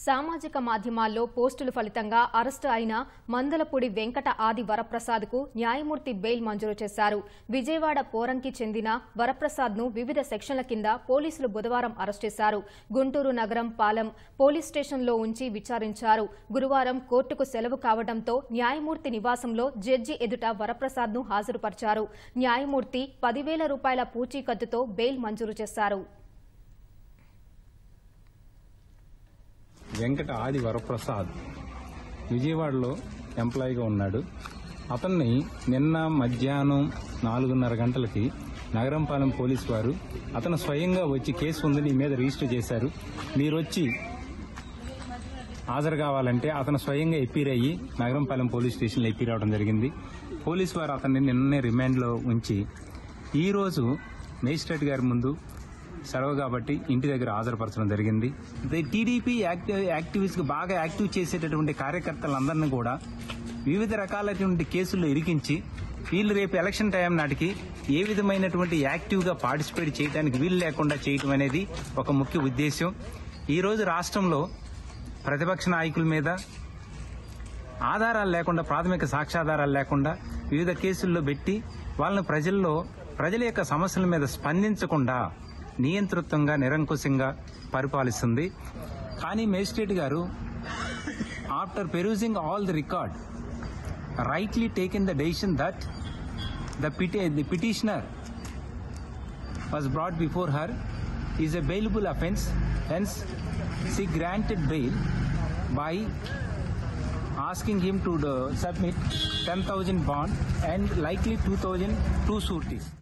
సామాజిక మాధ్యమాల్లో పోస్టుల ఫలితంగా అరెస్టు అయిన మందలపూడి వెంకట ఆది వరప్రసాద్కు న్యాయమూర్తి బెయిల్ మంజూరు చేశారు విజయవాడ పోరంకి చెందిన వరప్రసాద్ను వివిధ సెక్షన్ల కింద పోలీసులు బుధవారం అరెస్ట్ చేశారు గుంటూరు నగరం పాలెం పోలీస్ స్టేషన్లో ఉంచి విచారించారు గురువారం కోర్టుకు సెలవు కావడంతో న్యాయమూర్తి నివాసంలో జడ్జి ఎదుట వరప్రసాద్ను హాజరుపరిచారు న్యాయమూర్తి పదివేల రూపాయల పూచీకత్తుతో బెయిల్ మంజూరు చేశారు వెంకట ఆది వరప్రసాద్ విజయవాడలో ఎంప్లాయీగా ఉన్నాడు అతన్ని నిన్న మధ్యాహ్నం నాలుగున్నర గంటలకి నగరంపాలెం పోలీసు వారు అతను స్వయంగా వచ్చి కేసు ఉంది నీ మీద రిజిస్టర్ చేశారు మీరు వచ్చి హాజరు కావాలంటే అతను స్వయంగా ఎప్పీర్ అయ్యి నగరంపాలెం పోలీస్ స్టేషన్లో ఎప్పీర్ అవడం జరిగింది పోలీసు వారు అతన్ని నిన్నే రిమాండ్లో ఉంచి ఈ రోజు మేజిస్ట్రేట్ గారి ముందు సెలవు కాబట్టి ఇంటి దగ్గర హాజరుపరచడం జరిగింది టీడీపీ యాక్టివిస్ట్ బాగా యాక్టివ్ చేసేటటువంటి కార్యకర్తలందరినీ కూడా వివిధ రకాలైనటువంటి కేసుల్లో ఇరికించి వీళ్ళు రేపు ఎలక్షన్ టైం నాటికి ఏ విధమైనటువంటి యాక్టివ్గా పార్టిసిపేట్ చేయడానికి వీలు లేకుండా చేయటం అనేది ఒక ముఖ్య ఉద్దేశం ఈ రోజు రాష్ట్రంలో ప్రతిపక్ష నాయకుల మీద ఆధారాలు లేకుండా ప్రాథమిక సాక్ష్యాధారాలు లేకుండా వివిధ కేసుల్లో పెట్టి వాళ్ళని ప్రజల్లో ప్రజల యొక్క సమస్యల మీద స్పందించకుండా నియంతృత్వంగా నిరంకుశంగా పరిపాలిస్తుంది కానీ మేజిస్ట్రేట్ గారు after perusing all the record rightly taken the decision that the the petitioner was brought before her is a bailable offence hence she granted bail by asking him to uh, submit 10000 bond and likely 2000 two sureties